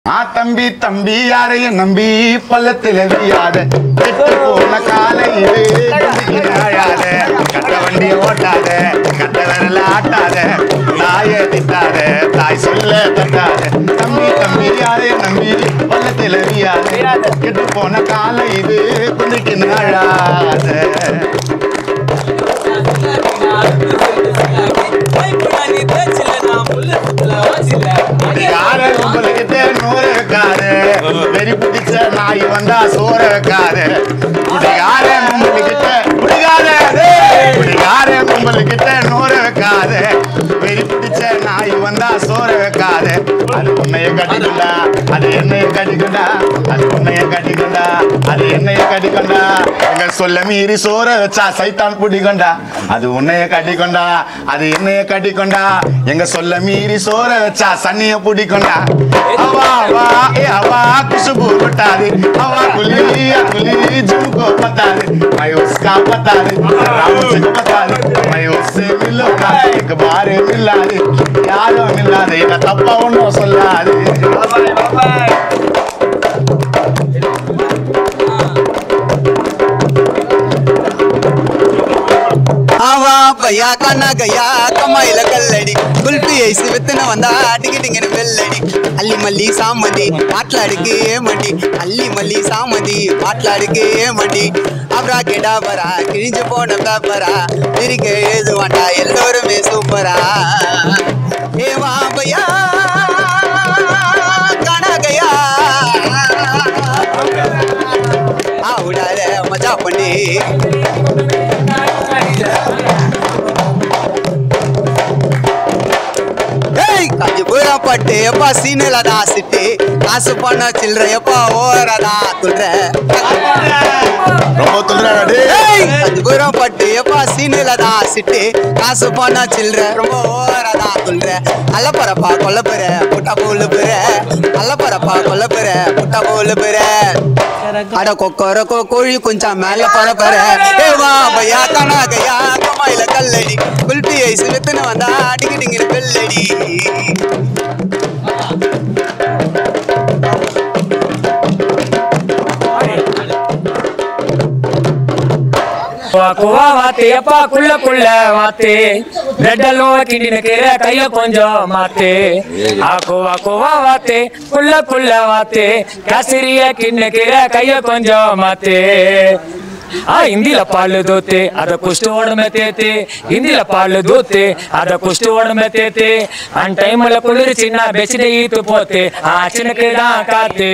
ஆ தம்பி தம்பி யாரையும் நம்பி பள்ளத்துல வியாத கெட்டு போன காலை இது ஆயாத கட்ட வண்டிய ஓட்டாத கட்ட விரல ஆட்டாத தாய திட்டாத தாய் சொல்ல தட்டாத தம்பி தம்பி யாரையும் நம்பி பள்ளத்துல வியாத கெட்டு போன காலை இது குதிக்கு நாழாத யார கும்பலுக்கிட்ட நூறு வைக்காது வெறி பிடிச்ச நாய் வந்தா சோற வைக்காது குடிகார கும்பலுக்கிட்ட குடிகார குடிகார கும்பலுக்கிட்ட நூறு வைக்காது வெறி பிடிச்ச நாய் வந்தா சோற வைக்காது அது உன்னைய கட்டிக்கொண்டா அது என்னைய கட்டிக்கொண்டா அது உன்னைய கட்டிக்கொண்டா அது என்னைய கட்டிக்கொண்டா எங்க சொல்ல மீறி சோற வச்சா சைத்தான் பிடிக்கொண்டா அது உன்னைய கட்டிக்கொண்டா அது என்னைய கட்டிக்கொண்டா எங்க சொல்ல மீறி சோற வச்சா சன்னிய பிடிக்கொண்டா அவா அவா ஏ அவா குசுபு கொட்டாது அவா குலி குலி ஜும்கோ பத்தாது मैं उसका पता नहीं राम से पता नहीं मैं उससे मिलूंगा एक बार मिला दे यारो मिला दे ना तप्पा ஒன்னும் சொல்லாது ஆவா பையா கண்ணா கையா கம்மாயில கல்லடி குல்பி ஐஸ் வித்துன வந்தா டிங்கிட்டிங்கன்னு வெள்ளடி அள்ளி மல்லி சாமதி மாట్లాடுக்கு ஏமடி அள்ளி மல்லி சாமதி மாట్లాடுக்கு ஏமடி அப்ரா கெடாபரா கிழிஞ்சு போன பேப்பரா இருக்க ஏது வேண்டா எல்லோருமே சூப்பரா ஏவா பையா கண்ணா கையா ஆவுடாத மஜா பண்ணி ஏய் காஞ்சிபுரம் பட்டு எப்பா சீனில தான் சிட்டு காசு பண்ண சில்லற எப்பா ஓரதா துள்ற ரொம்ப துள்ளாடா ஏய் காஞ்சிபுரம் பட்டு எப்பா சீனில தான் சிட்டு காசு பண்ண சில்லற ரொம்ப ஓரதா துள்ற அல்ல பரப்பா கொல்ல பெற புட்டா போல பெற அல்ல பரப்பா கொல்ல பெற புட்டா போல பெற அட கொக்கர கோ கோழி கொஞ்சம் மேல பரப்பற ஏ வா பையா கணா கையா கமாயில கல்லடி குல்பி ஐஸ் வித்துன வந்தா அடிக்கிட்டிங்கிற வெள்ளடி குவா வாத்து எப்பா குள்ள குள்ள வாத்து ரெட்டலும் கிண்டி நிக்கிற கைய கொஞ்சம் மாத்து ஆ குவா குவா வாத்து குள்ள குள்ள வாத்து கசிரிய கிண்ணிக்கிற கைய கொஞ்சம் மாத்து ಆ ಹಿಂದಿಲ ಪಾಲು ದೋತೆ ಅದ ಕುಷ್ಟು ಒಡಮೆ ತೇತಿ ಹಿಂದಿಲ ಪಾಲು ದೋತೆ ಅದ ಕುಷ್ಟು ಒಡಮೆ ತೇತಿ ಅನ್ ಟೈಮಲ್ಲ ಕುಳಿರಿ ಚಿನ್ನ ಬೆಚ್ಚಿದೆ ಈತು ಪೋತೆ ಆ ಚಿನ್ನಕಿಡ ಕಾತೆ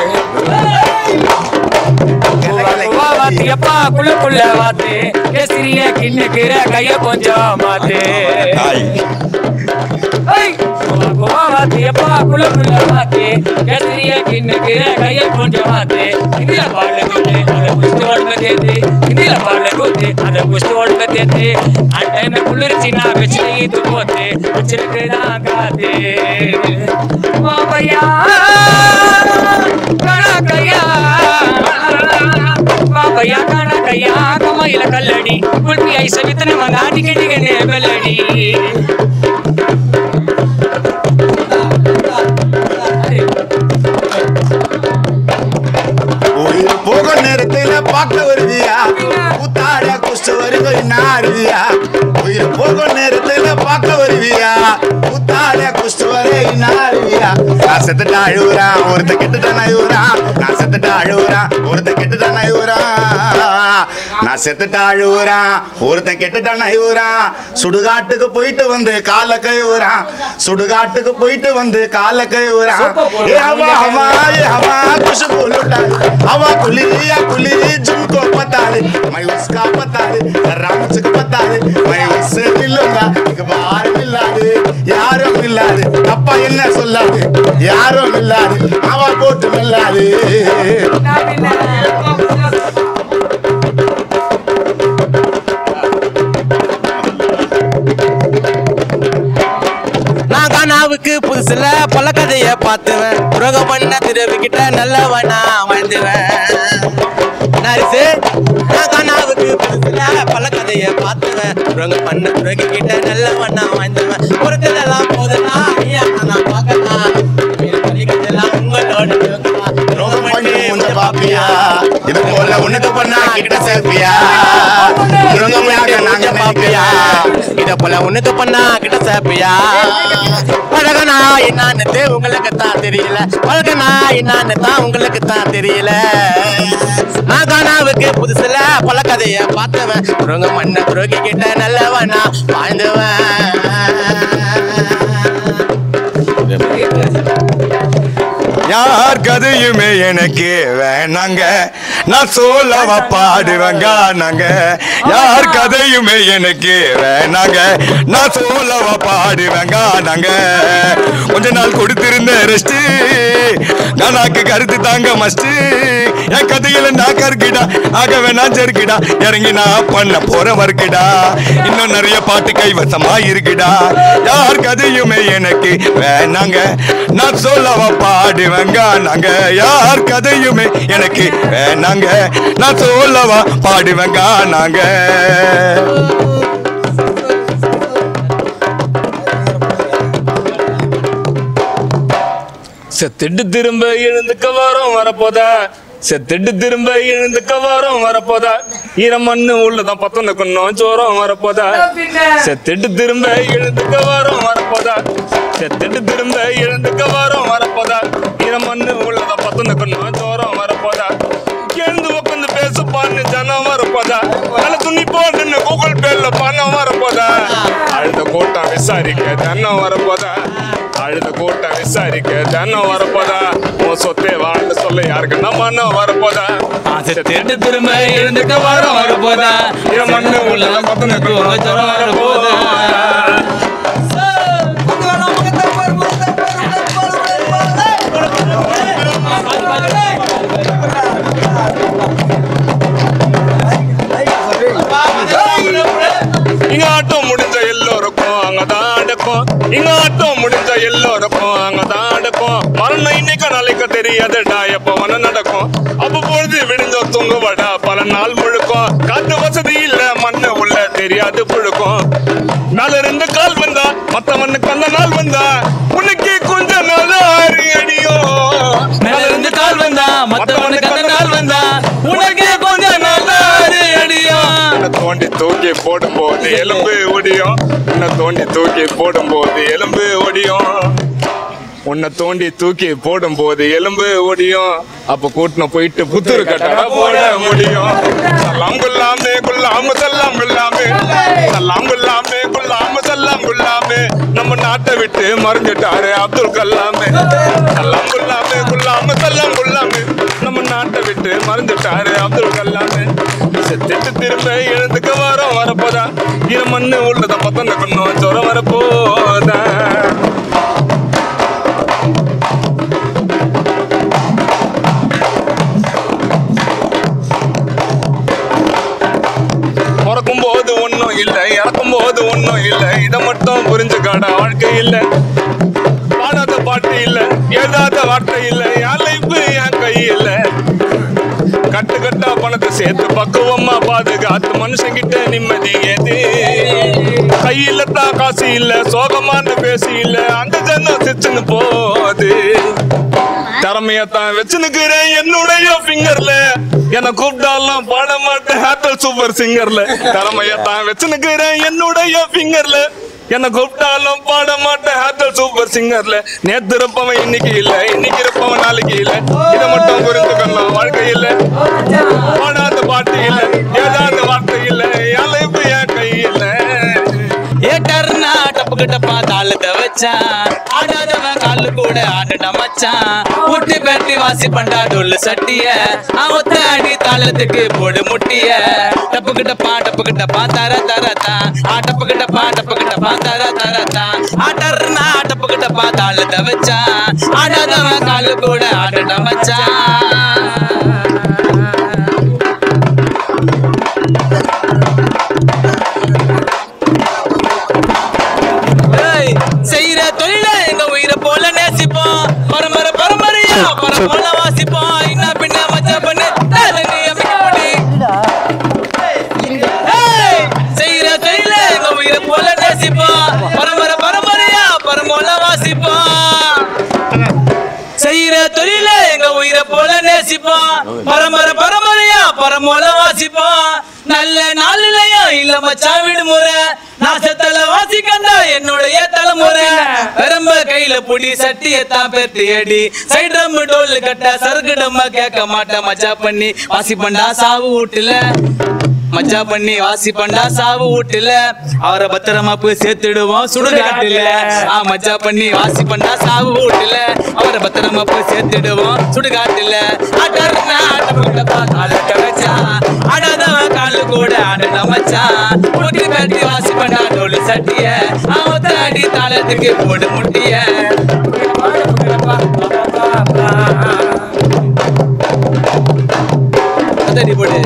வாத்தியப்பா குள்ள குள்ள வாத்து கேசரிய கிண்ணுக்கிற கைய கொஞ்சம் மாத்து ஐய்! கோவா வாத்தியப்பா குள்ள குள்ள வாத்து கேசரிய கிண்ணுக்கிற கைய கொஞ்சம் மாத்து இந்தில பாடல கூத்து அதை குஸ்து ஓடுங்க தேத்து இந்தில பாடல கூத்து அதை குஸ்து ஓடுங்க தேத்து அந்த டைம் குளிர்ச்சி நான் வச்சு ஈத்து போத்து வச்சிருக்கு நான் காத்து பாப்பையா கணக்கையா பாப்பையா கணக்கையா கமையில கல்லடி குல்பி ஐச வித்தன மங்க அடிக்க டிகனே வெள்ளடி உயிர் போக நேரத்துல பார்க்க வருவியா கூத்தாட குஷ்டு வருகை நாடுவியா உயிர் போக நேரத்துல பார்க்க வருவியா கூத்தாட குஷ்டு வரை நாடுவியா நான் செத்துட்டா அழுவுறான் ஒருத்த கெட்டுட்டான் அழுவுறான் நான் செத்துட்டா அழுவுறான் ஒருத்த கெட்டுட்டான் அழுவுறான் நான் செத்துட்டா அழுவுறான் ஒருத்தன் கெட்டுட்டான் அழுவுறான் சுடுகாட்டுக்கு போயிட்டு வந்து கால கைவுறான் சுடுகாட்டுக்கு போயிட்டு வந்து கால கைவுறான் ஏ அவா அவா ஏ அவா खुशबू लुटा हवा खुली या खुली झुमको पता है मैं उसका पता है राम को पता है मैं उससे मिलूंगा एक बार मिला दे யாரும் இல்லாது அப்பா என்ன சொல்லாது யாரும் இல்லாது அவ போட்டு மில்லாது நான் கனாவுக்கு புதுசுல பல கதைய பார்த்துவேன் துரோகம் பண்ண திரவி கிட்ட நல்லவனா வாழ்ந்துவேன் நரிசு நான் கனாவுக்கு புதுசுல பல கதைய பார்த்துவேன் துரோகம் பண்ண துரோகி கிட்ட நல்லவனா வாழ்ந்துவேன் பொறுத்ததெல்லாம் போதுனா ஐயா நான் பார்க்கலாம் பலிக்கிறதெல்லாம் உங்க உனக்கு பண்ணா கிட்ட சேர்ப்பியா முருங்கையாக நாங்க பாப்பியா இத போல உனக்கு பண்ணா கிட்ட சேப்பியா பழகனா என்னன்னு உங்களுக்கு தான் தெரியல பழகனா என்னன்னு தான் உங்களுக்கு தான் தெரியல நான் கானாவுக்கு புதுசுல பல கதைய பார்த்தவன் முருங்க மண்ண துரோகி கிட்ட நல்லவனா வாழ்ந்தவன் யார் கதையுமே எனக்கு வேணாங்க நான் சொல்லவ பாடுவேங்க நாங்க யார் கதையுமே எனக்கு வேணாங்க நான் சொல்லவ பாடுவேங்க நாங்க கொஞ்ச நாள் கொடுத்திருந்த ரெஸ்ட் நானாக்கு கருத்து தாங்க மஸ்ட் என் கதையில நான் கருக்கிடா ஆகவே நான் செருக்கிடா இறங்கி நான் பண்ண போற வர்க்குடா இன்னும் நிறைய பாட்டு கைவசமா இருக்குடா யார் கதையுமே எனக்கு வேணாங்க நான் சொல்லவ பாடுவேங்க நாங்க யார் கதையுமே எனக்கு வேணாங்க நான் சொல்லவா பாடுவேங்க நாங்க செத்துட்டு திரும்ப எழுந்துக்க வரோம் வரப்போதா செத்துட்டு திரும்ப எழுந்துக்க வரோம் வரப்போதா ஈரம் மண்ணு உள்ளதான் பத்தொன்னு கொண்டோம் சோரம் வரப்போதா செத்துட்டு திரும்ப எழுந்துக்க வரோம் வரப்போதா செத்துட்டு திரும்ப எழுந்துக்க வரோம் வரப்போதா ஈரம் மண்ணு உள்ளதான் பத்தொன்னு கொண்டோம் சோரம் வரப்போதா எழுந்து உட்காந்து பேசுப்பான்னு ஜனம் வரப்போதா நல்ல துணி போட்டு கூகுள் பேர்ல பணம் வரப்போதா அழுத கூட்டம் விசாரிக்க தன்னம் வரப்போதா அழுத கூட்டம் விசாரிக்க தன்னம் வரப்போதா உன் சொத்தே வாழ்ந்து சொல்ல யாருக்கு நம்ம அண்ணன் வரப்போதா தேட்டு திரும்ப எழுந்துக்க வரோம் வரப்போதா இவன் மண்ணு உள்ள பத்தனுக்கு வரப்போதா இங்க ஆட்டம் முடிஞ்ச எல்லோருக்கும் அங்கதான் அடக்கும் இங்க ஆட்டம் முடிஞ்ச எல்லோருக்கும் அங்கதான் அடக்கும் மரணம் இன்னைக்கு நாளைக்கு தெரியாதுடா எப்ப வன நடக்கும் அப்ப பொழுது விடிஞ்ச தூங்குவடா பல நாள் முழுக்கும் காத்து வசதி இல்ல மண்ணு உள்ள தெரியாது புழுக்கும் மேல இருந்து கால் வந்தா மத்தவனுக்கு அந்த நாள் வந்தா உனக்கு கொஞ்ச நாள் ஆறு அடியும் மேல இருந்து கால் வந்தா மத்தவனுக்கு அந்த நாள் வந்தா உனக்கே கொஞ்ச நாள் ஆறு அடியும் உன்னை தோண்டி தூக்கி போடும்போது எலும்பு ஒடியும் உன்னை தோண்டி தூக்கி போடும்போது எலும்பு ஒடியும் உன்னை தோண்டி தூக்கி போடும்போது எலும்பு ஒடியும் அப்ப கூட்டின போயிட்டு புத்தூர் கட்டடா போட முடியும் சல்லாம் குல்லாமே குல்லாம சல்லாம் குல்லாமே சல்லாம் குல்லாமே குல்லாம சல்லாம் குல்லாமே நம்ம நாட்டை விட்டு மறைஞ்சிட்டாரு அப்துல் கலாமே சல்லாம் குல்லாமே குல்லாம சல்லாம் குல்லாமே நம்ம நாட்டை விட்டு மறைஞ்சிட்டாரு அப்துல் கலாமே செத்துட்டு திரும்ப எழுந்துக்க வரோம் வரப்போதா இரு மண்ணு உள்ளத பத்தன கொண்டோம் ஜுரம் வரப்போதா பிறக்கும் போது ஒன்றும் இல்லை இறக்கும் போது ஒன்றும் இல்லை இதை மட்டும் புரிஞ்சுக்காட வாழ்க்கை இல்லை பாடாத பாட்டு இல்லை எழுதாத வார்த்தை இல்லை என் லைஃப் என் கையில் கட்டு கட்டா பணத்தை சேர்த்து பக்குவமா பாதுகாத்து மனுஷங்கிட்ட நிம்மதி ஏது கையில தான் காசு இல்ல சோகமான பேசி இல்ல அந்த ஜன்னம் சிச்சுன்னு போகுது திறமையத்தான் வச்சுனுக்கிறேன் என்னுடைய ஃபிங்கர்ல என்ன கூப்பிட்டாலும் பாட மாட்டேன் ஹேட்டல் சூப்பர் சிங்கர்ல திறமையத்தான் வச்சுனுக்கிறேன் என்னுடைய ஃபிங்கர்ல என்ன கூப்பிட்டாலும் பாட மாட்டேன் ஹேட்டல் சூப்பர் சிங்கர்ல நேத்து இருப்பவன் இன்னைக்கு இல்ல இன்னைக்கு இருப்பவன் நாளைக்கு இல்ல இதை மட்டும் புரிந்துக்கணும் வாழ்க்கை இல்ல பாடாத பாட்டு இல்ல ஏதாவது வார்த்தை இல்ல என் லைஃப் என் கை இல்ல ஏட்டர்னா டப்புக்கு டப்பா தாளத்தை வச்சான் ஆடாதவன் காலு கூட ஆடுட மச்சான் முட்டி பெட்டி வாசி பண்டா டொல்லு சட்டிய அவத்த அடி தாளத்துக்கு போடு முட்டிய டப்புக்கு டப்பா டப்புக்கு டப்பா தர தரத்தா ஆ டப்புக்கு டப்பா டப்புக்கு டப்பா தர தரத்தா ஆட்டர்னா டப்புக்கு டப்பா தாளத்தை வச்சான் ஆடாதவன் காலு கூட ஆடுட மச்சான் ஏய், செய்யற தொழில எங்க உயிரை போல நேசிப்போம் பரம்பரை பரம்பரையா பரம்போல வாசிப்போம் இன்ன பின்ன மச்ச பண்ணு நீ அமைக்கப்படி ஏய், செய்யற தொழில எங்க உயிரை போல நேசிப்போம் பரம்பரை பரம்பரையா பரம்போல வாசிப்போம் செய்யற தொழில எங்க உயிரை போல நேசிப்போம் பரம்பரை பரம்பரையா பரமோல வாசிப்போம் நல்ல நாளிலையோ இல்ல மச்சான் விடுமுறை நான் செத்தல வாசிக்கண்டா என்னுடைய தலைமுறை பெரம்ப கையில புடி சட்டியை தான் பெருத்தி அடி சைடு ட்ரம் டோல் கட்ட சரக்கு டம்ம கேட்க மாட்டேன் மச்சா பண்ணி வாசிப்பண்டா சாவு வீட்டுல மச்சா பண்ணி வாசிப்பண்டா சாவு வீட்டுல அவரை பத்திரமா போய் சேர்த்துடுவோம் சுடுகாட்டுல ஆ மச்சா பண்ணி வாசிப்பண்டா சாவு வீட்டுல அவரை பத்திரமா போய் சேர்த்துடுவோம் சுடுகாட்டுல அடர்னா அடப்பா காலட்ட வச்சா அடாதவன் காலு கூட அடன மச்சான் முட்டி கட்டி வாசிப்பண்டா டோலு சட்டிய அவத்த அடி தாளத்துக்கு போடு முட்டிய அதடி போடு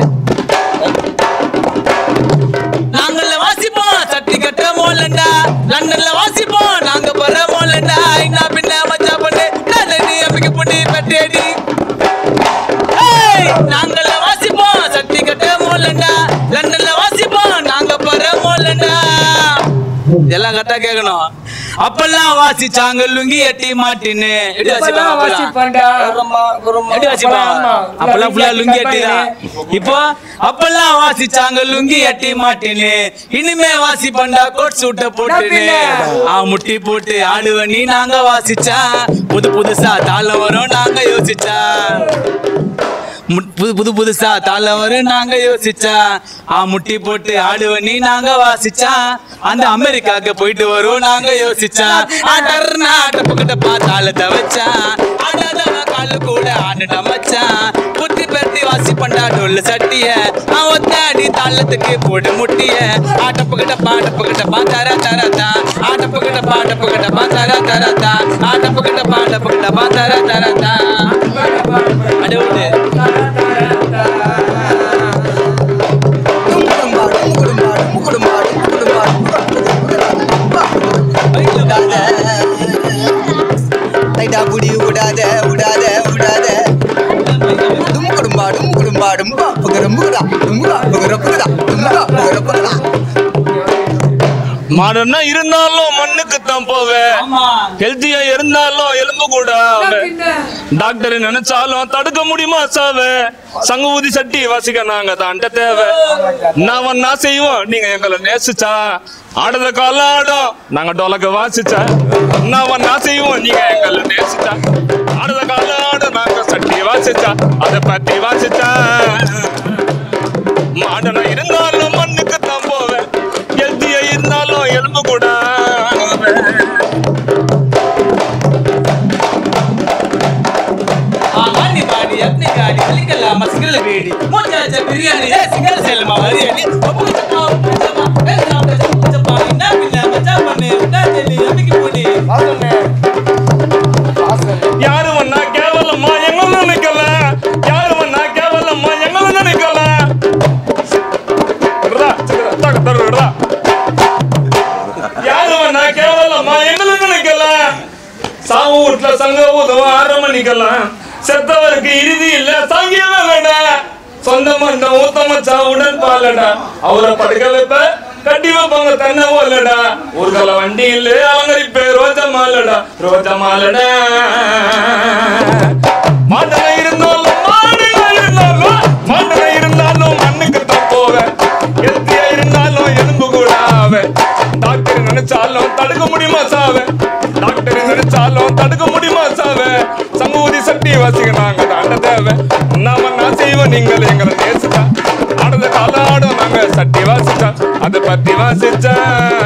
நாங்கள்ல வாசிப்போம் சட்டி கட்ட மோலண்டா லண்டன்ல வாசிப்போம் நாங்க போற மோலண்டா என்ன பின்ன மச்சா பண்ணு நல்லடி அம்பிக்கு புண்ணி பட்டேடி ஏய், நாங்கள்ல வாசிப்போம் சட்டி கட்ட மோலண்டா லண்டன்ல வாசிப்போம் நாங்க போற மோலண்டா எல்லாம் கரெக்டா கேட்கணும் அப்பெல்லாம் வாசிச்சாங்க லுங்கி எட்டி மாட்டின்னு எப்படி வாசிப்பாங்க அப்பெல்லாம்? வாசிப்பாண்டா. எப்படி வாசிப்பாங்க? அப்பெல்லாம் ஃபுல்லா லுங்கி எட்டி தான் இப்போ அப்பெல்லாம் வாசிச்சாங்க லுங்கி எட்டி மாட்டின்னு இனிமே வாசி பண்ணா கோட் சூட்ட போட்டுன்னு ஆ முட்டி போட்டு ஆடுவ நீ நாங்க வாசிச்சா புது புதுசா தாளம் வரும் நாங்க யோசிச்சா மு- புது புது புதுசா தாள வரும் நாங்க யோசிச்சா ஆ முட்டி போட்டு ஆடுவ நீ நாங்க வாசிச்சா அந்த அமெரிக்காக்கு போயிட்டு வரும் நாங்க யோசிச்சா ஆட்டர்னா ஆட்டப்புக்கிட்ட தாளத்தை வச்சா ஆடாதவன் காலு கூட ஆண்டுட்ட மச்சான் புத்தி பெருத்தி வாசி பண்ணா டொல்லு சட்டிய அவன் ஒத்தாடி தாளத்துக்கு போடு முட்டிய ஆட்டப்புக்கிட்ட பாட்டப்புக்கிட்ட பா தர தரதா ஆட்டப்புக்கிட்ட பாட்டப்புக்கிட்ட பா தர தரதா ஆட்டப்புக்கிட்ட பாட்டப்புக்கிட்ட பா தர தரதா அடி விடு லைட்டா புடி விடாத விடாத விடாத டும் குடும்பா டும் குடும்பா டும்பா புகர முகரா டும்பா புகர புகரா டும்பா புகர புகரா மாடர்னா இருந்தாலும் மண்ணுக்கு தான் போவேன் ஆமா ஹெல்த்தியா இருந்தாலும் எலும்பு கூட ஆவேன். டாக்டர் நினைச்சாலும் தடுக்க முடியுமா சாவே சங்க ஊதி சட்டி வாசிக்க நாங்க தாண்ட தேவை நான் வந்தா செய்வோம் நீங்க எங்களை நேசிச்சா ஆடுத காலம் ஆடும் நாங்க டொலக்க வாசிச்சா நான் வந்தா செய்வோம் நீங்க எங்களை நேசிச்சா ஆடுத காலம் ஆடும் நாங்க சட்டி வாசிச்சா அதை பத்தி வாசிச்சா மாடனா இருந்தாலும் மண்ணுக்கு தான் போவேன் ஹெல்த்தியா இருந்தாலும் எலும்பு கூட ஆவேன். ஆமாண்டி பாடி அப்னி காடி வலிக்கலாமா சிங்கல வேடி மூஞ்சாச்ச பிரியாணி ஏ சிங்கல செல்லுமா வரியாணி ஒப்பு சப்பா ஒப்பு சப்பா வேலை சாப்பிட்ட சப்பு சப்பா என்ன பின்ன மச்சா பண்ணு விட்டா தெல்லி அம்பிக்கு போடி யாரு வந்தா கேவலமா எங்களை நினைக்கல யாரு வந்தா கேவலமா எங்களை நினைக்கல விடுறா, சிக்கரா, தாக்க தரு, விடுறா. யாரு வந்தா கேவலமா எங்களை நினைக்கல சாவு வீட்டுல சங்க ஊதவ ஆறு மணிக்கெல்லாம் செத்தவருக்கு இறுதி இல்ல சாங்கியமே வேண்டாம் சொந்த மண்டம் ஊத்த மச்சா உடன் பாலடா அவரை படுக்க வைப்ப கட்டி வைப்பாங்க தன்னை ஓலடா ஊர்கல வண்டி இல்ல அலங்கரிப்பே ரோஜா மாலடா ரோஜா மாலடா மாட்டன இருந்தாலும் மாடுல இருந்தாலும் மாட்டன இருந்தாலும் மண்ணுக்கு தான் போவேன் ஹெல்த்தியா இருந்தாலும் எலும்பு கூட ஆவேன் டாக்டர் நினைச்சாலும் தடுக்க முடியுமா சாவே டாக்டர் நினைச்சாலும் தடுக்க முடியுமா சாவே சமூதி சட்டி வாசிக்க நாங்க தாண்ட தேவை நாம நான் செய்வோம் நீங்கள் எங்களை நேசிச்சா ஆடுத கால ஆடும் நாங்க சட்டி வாசிச்சா அதை பத்தி வாசிச்சா